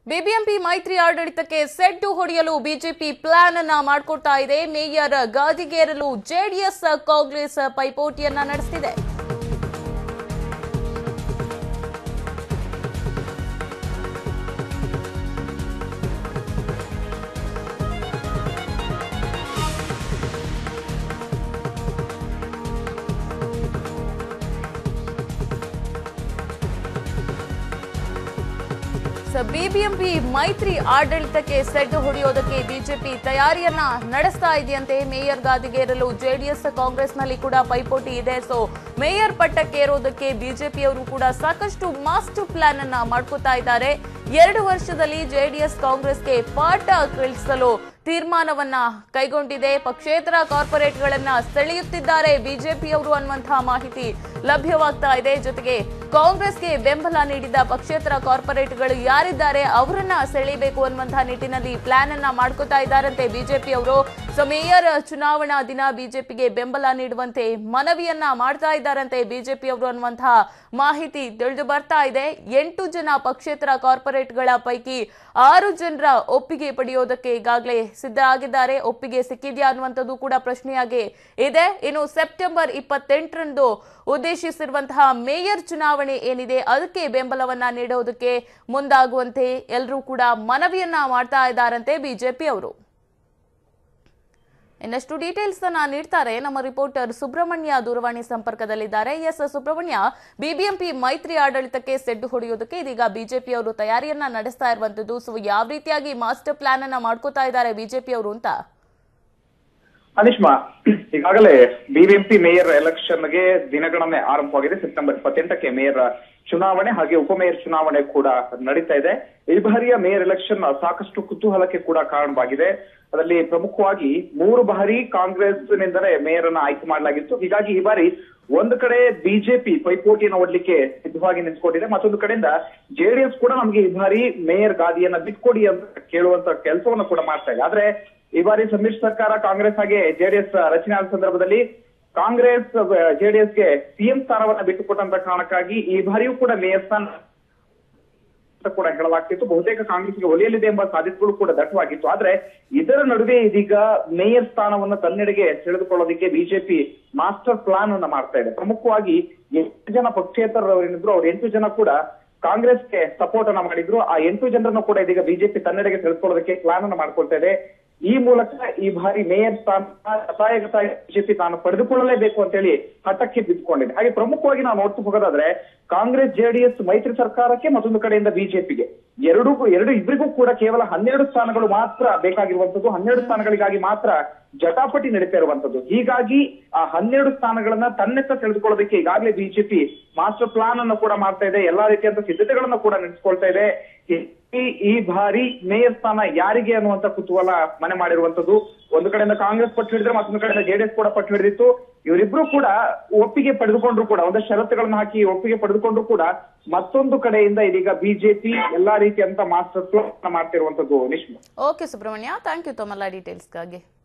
BBMP ಮೈತ್ರಿ ಆಡಳಿತಕ್ಕೆ ಸೆಡ್ಡು ಹೊಡೆಯಲು ಬಿಜೆಪಿ ಪ್ಲಾನ್ ಅನ್ನ ಮಾಡಿಕೊಡ್ತಾ ಇದೆ ಮೇಯರ್ ಗಾದಿಗೇರಲು ಜೆಡಿಎಸ್ ಕಾಂಗ್ರೆಸ್ ಪೈಪೋಟಿಯನ್ನ ನಡೆಸ್ತಿದೆ ಸೊ ಬಿಬಿಎಂಪಿ ಮೈತ್ರಿ ಆಡಳಿತಕ್ಕೆ ಸೆಡ್ಡು ಹೊಡೆಯೋದಕ್ಕೆ ಬಿಜೆಪಿ ತಯಾರಿಯನ್ನ ನಡೆಸ್ತಾ ಇದೆಯಂತೆ ಮೇಯರ್ ಗಾದಿಗೇರಲು ಜೆಡಿಎಸ್ ಕಾಂಗ್ರೆಸ್ನಲ್ಲಿ ಕೂಡ ಪೈಪೋಟಿ ಇದೆ ಸೊ ಮೇಯರ್ ಪಟ್ಟಕ್ಕೆ ಏರೋದಕ್ಕೆ ಬಿಜೆಪಿಯವರು ಕೂಡ ಸಾಕಷ್ಟು ಮಾಸ್ಟರ್ ಪ್ಲಾನ್ ಅನ್ನ ಮಾಡ್ಕೋತಾ ಇದ್ದಾರೆ ಎರಡು ವರ್ಷದಲ್ಲಿ ಜೆಡಿಎಸ್ ಕಾಂಗ್ರೆಸ್ಗೆ ಪಾಠ ಕಳಿಸಲು ತೀರ್ಮಾನವನ್ನ ಕೈಗೊಂಡಿದೆ ಪಕ್ಷೇತರ ಕಾರ್ಪೊರೇಟ್ಗಳನ್ನ ಸೆಳೆಯುತ್ತಿದ್ದಾರೆ ಬಿಜೆಪಿಯವರು ಅನ್ನುವಂತಹ ಮಾಹಿತಿ ಲಭ್ಯವಾಗ್ತಾ ಇದೆ ಜೊತೆಗೆ ಕಾಂಗ್ರೆಸ್ಗೆ ಬೆಂಬಲ ನೀಡಿದ ಪಕ್ಷೇತರ ಕಾರ್ಪೊರೇಟ್ಗಳು ಯಾರಿದ್ದಾರೆ ಅವರನ್ನ ಸೆಳೆಯಬೇಕು ಅನ್ನುವಂತಹ ನಿಟ್ಟಿನಲ್ಲಿ ಪ್ಲಾನ್ ಅನ್ನ ಮಾಡ್ಕೋತಾ ಇದ್ದಾರಂತೆ ಬಿಜೆಪಿಯವರು ಸೊ ಮೇಯರ್ ಚುನಾವಣಾ ದಿನ ಬಿಜೆಪಿಗೆ ಬೆಂಬಲ ನೀಡುವಂತೆ ಮನವಿಯನ್ನ ಮಾಡ್ತಾ ಇದ್ದಾರಂತೆ ಬಿಜೆಪಿಯವರು ಅನ್ನುವಂತಹ ಮಾಹಿತಿ ತಿಳಿದು ಬರ್ತಾ ಇದೆ ಎಂಟು ಜನ ಪಕ್ಷೇತರ ಕಾರ್ಪೊರೇಟ್ಗಳ ಪೈಕಿ ಆರು ಜನರ ಒಪ್ಪಿಗೆ ಪಡೆಯೋದಕ್ಕೆ ಈಗಾಗಲೇ ಸಿದ್ಧ ಆಗಿದ್ದಾರೆ ಒಪ್ಪಿಗೆ ಸಿಕ್ಕಿದ್ಯಾ ಅನ್ನುವಂಥದ್ದು ಕೂಡ ಪ್ರಶ್ನೆಯಾಗಿ ಇದೆ ಇನ್ನು ಸೆಪ್ಟೆಂಬರ್ ಇಪ್ಪತ್ತೆಂಟರಂದು ಉದ್ದೇಶಿಸಿರುವಂತಹ ಮೇಯರ್ ಚುನಾವಣೆ ಏನಿದೆ ಅದಕ್ಕೆ ಬೆಂಬಲವನ್ನ ನೀಡೋದಕ್ಕೆ ಮುಂದಾಗುವಂತೆ ಎಲ್ಲರೂ ಕೂಡ ಮನವಿಯನ್ನ ಮಾಡ್ತಾ ಇದ್ದಾರಂತೆ ಬಿಜೆಪಿ ಅವರು ಇನ್ನಷ್ಟು ಡೀಟೇಲ್ಸ್ ಅನ್ನ ನೀಡ್ತಾರೆ ನಮ್ಮ ರಿಪೋರ್ಟರ್ ಸುಬ್ರಹ್ಮಣ್ಯ ದೂರವಾಣಿ ಸಂಪರ್ಕದಲ್ಲಿದ್ದಾರೆ ಎಸ್ ಸುಬ್ರಹ್ಮಣ್ಯ ಬಿಬಿಎಂಪಿ ಮೈತ್ರಿ ಆಡಳಿತಕ್ಕೆ ಸೆಡ್ಡು ಹೊಡೆಯೋದಕ್ಕೆ ಇದೀಗ ಬಿಜೆಪಿ ಅವರು ತಯಾರಿಯನ್ನ ನಡೆಸ್ತಾ ಇರುವಂತದ್ದು ಸೊ ಯಾವ ರೀತಿಯಾಗಿ ಮಾಸ್ಟರ್ ಪ್ಲಾನ್ ಅನ್ನ ಮಾಡ್ಕೋತಾ ಇದ್ದಾರೆ ಬಿಜೆಪಿ ಅವರು ಅಂತ ಅನಿಷ್ಮಾ ಈಗಾಗಲೇ ಬಿಬಿಎಂಪಿ ಮೇಯರ್ ಎಲೆಕ್ಷನ್ಗೆ ದಿನಗಣನೆ ಆರಂಭವಾಗಿದೆ ಸೆಪ್ಟೆಂಬರ್ ಇಪ್ಪತ್ತೆಂಟಕ್ಕೆ ಮೇಯರ್ ಚುನಾವಣೆ ಹಾಗೆ ಉಪಮೇಯರ್ ಚುನಾವಣೆ ಕೂಡ ನಡೀತಾ ಇದೆ ಈ ಬಾರಿಯ ಮೇಯರ್ ಎಲೆಕ್ಷನ್ ಸಾಕಷ್ಟು ಕುತೂಹಲಕ್ಕೆ ಕೂಡ ಕಾರಣವಾಗಿದೆ ಅದರಲ್ಲಿ ಪ್ರಮುಖವಾಗಿ ಮೂರು ಬಾರಿ ಕಾಂಗ್ರೆಸ್ನಿಂದಲೇ ಮೇಯರ್ ಅನ್ನ ಆಯ್ಕೆ ಮಾಡಲಾಗಿತ್ತು ಹೀಗಾಗಿ ಈ ಬಾರಿ ಒಂದು ಕಡೆ ಬಿಜೆಪಿ ಪೈಪೋಟಿಯನ್ನು ಒಡ್ಲಿಕ್ಕೆ ಸಿದ್ಧವಾಗಿ ನಿಂತ್ಕೊಂಡಿದೆ ಮತ್ತೊಂದು ಕಡೆಯಿಂದ ಜೆಡಿಎಸ್ ಕೂಡ ನಮಗೆ ಈ ಬಾರಿ ಮೇಯರ್ ಗಾದಿಯನ್ನ ಬಿಟ್ಕೊಡಿ ಅಂತ ಕೇಳುವಂತ ಕೆಲಸವನ್ನು ಕೂಡ ಮಾಡ್ತಾ ಇದೆ ಆದ್ರೆ ಈ ಬಾರಿ ಸಮ್ಮಿಶ್ರ ಸರ್ಕಾರ ಕಾಂಗ್ರೆಸ್ ಹಾಗೆ ಜೆಡಿಎಸ್ ರಚನೆ ಆದ ಸಂದರ್ಭದಲ್ಲಿ ಕಾಂಗ್ರೆಸ್ ಜೆಡಿಎಸ್ಗೆ ಸಿಎಂ ಸ್ಥಾನವನ್ನ ಬಿಟ್ಟುಕೊಟ್ಟಂತ ಕಾರಣಕ್ಕಾಗಿ ಈ ಬಾರಿಯೂ ಕೂಡ ಮೇಯರ್ ಸ್ಥಾನ ಅಂತ ಕೂಡ ಹೇಳಲಾಗ್ತಿತ್ತು ಬಹುತೇಕ ಕಾಂಗ್ರೆಸ್ಗೆ ಒಲಿಯಲಿದೆ ಎಂಬ ಸಾಧ್ಯತೆಗಳು ಕೂಡ ದಟ್ಟವಾಗಿತ್ತು ಆದ್ರೆ ಇದರ ನಡುವೆ ಇದೀಗ ಮೇಯರ್ ಸ್ಥಾನವನ್ನು ತನ್ನೆಡೆಗೆ ಸೆಳೆದುಕೊಳ್ಳೋದಕ್ಕೆ ಬಿಜೆಪಿ ಮಾಸ್ಟರ್ ಪ್ಲಾನ್ ಅನ್ನ ಮಾಡ್ತಾ ಇದೆ ಪ್ರಮುಖವಾಗಿ ಎಂಟು ಜನ ಪಕ್ಷೇತರರೇನಿದ್ರು ಅವ್ರ ಎಂಟು ಜನ ಕೂಡ ಕಾಂಗ್ರೆಸ್ಗೆ ಸಪೋರ್ಟ್ ಅನ್ನ ಮಾಡಿದ್ರು ಆ ಎಂಟು ಜನರನ್ನು ಕೂಡ ಇದೀಗ ಬಿಜೆಪಿ ತನ್ನೆಡೆಗೆ ಸೆಳೆದುಕೊಳ್ಳೋದಕ್ಕೆ ಪ್ಲಾನ್ ಅನ್ನ ಮಾಡ್ಕೊಳ್ತಾ ಇದೆ ಈ ಮೂಲಕ ಈ ಬಾರಿ ಮೇಯರ್ ಸ್ಥಾನ ಗತಾಯಗತಾಯ ಬಿಜೆಪಿ ತಾನು ಪಡೆದುಕೊಳ್ಳಲೇಬೇಕು ಅಂತ ಹೇಳಿ ಹಠಕ್ಕೆ ಬಿದ್ದುಕೊಂಡಿದೆ ಹಾಗೆ ಪ್ರಮುಖವಾಗಿ ನಾವು ನೋಡ್ತಾ ಹೋಗೋದಾದ್ರೆ ಕಾಂಗ್ರೆಸ್ ಜೆಡಿಎಸ್ ಮೈತ್ರಿ ಸರ್ಕಾರಕ್ಕೆ ಮತ್ತೊಂದು ಕಡೆಯಿಂದ ಬಿಜೆಪಿಗೆ ಎರಡೂ ಎರಡು ಇಬ್ಬರಿಗೂ ಕೂಡ ಕೇವಲ ಹನ್ನೆರಡು ಸ್ಥಾನಗಳು ಮಾತ್ರ ಬೇಕಾಗಿರುವಂತದ್ದು ಹನ್ನೆರಡು ಸ್ಥಾನಗಳಿಗಾಗಿ ಮಾತ್ರ ಜಟಾಪಟಿ ನಡೀತಾ ಇರುವಂತದ್ದು ಹೀಗಾಗಿ ಆ ಹನ್ನೆರಡು ಸ್ಥಾನಗಳನ್ನ ತನ್ನೆತ್ತ ಸೆಳೆದುಕೊಳ್ಳೋದಕ್ಕೆ ಈಗಾಗಲೇ ಬಿಜೆಪಿ ಮಾಸ್ಟರ್ ಪ್ಲಾನ್ ಅನ್ನು ಕೂಡ ಮಾಡ್ತಾ ಇದೆ ಎಲ್ಲಾ ರೀತಿಯಂತ ಸಿದ್ಧತೆಗಳನ್ನ ಕೂಡ ನಡೆಸ್ಕೊಳ್ತಾ ಇದೆ ಈ ಈ ಬಾರಿ ಮೇಯರ್ ಸ್ಥಾನ ಯಾರಿಗೆ ಅನ್ನುವಂತ ಕುತೂಹಲ ಮನೆ ಮಾಡಿರುವಂತದ್ದು ಒಂದು ಕಡೆಯಿಂದ ಕಾಂಗ್ರೆಸ್ ಪಟ್ಟು ಹಿಡಿದ್ರೆ ಮತ್ತೊಂದು ಕಡೆಯಿಂದ ಜೆಡಿಎಸ್ ಕೂಡ ಪಟ್ಟು ಹಿಡಿದಿತ್ತು ಇವರಿಬ್ರು ಕೂಡ ಒಪ್ಪಿಗೆ ಪಡೆದುಕೊಂಡ್ರು ಕೂಡ ಒಂದಷ್ಟು ಷರತ್ತುಗಳನ್ನ ಹಾಕಿ ಒಪ್ಪಿಗೆ ಪಡೆದುಕೊಂಡ್ರು ಕೂಡ ಮತ್ತೊಂದು ಕಡೆಯಿಂದ ಇದೀಗ ಬಿಜೆಪಿ ಎಲ್ಲಾ ರೀತಿಯಂತ ಮಾಸ್ಟರ್ ಪ್ಲಾನ್ ಮಾಡ್ತಿರುವಂತದ್ದು Nishma okay Subrahmanya thank you ತಮ್ಮೆಲ್ಲ ಡೀಟೇಲ್ಸ್ಗಾಗಿ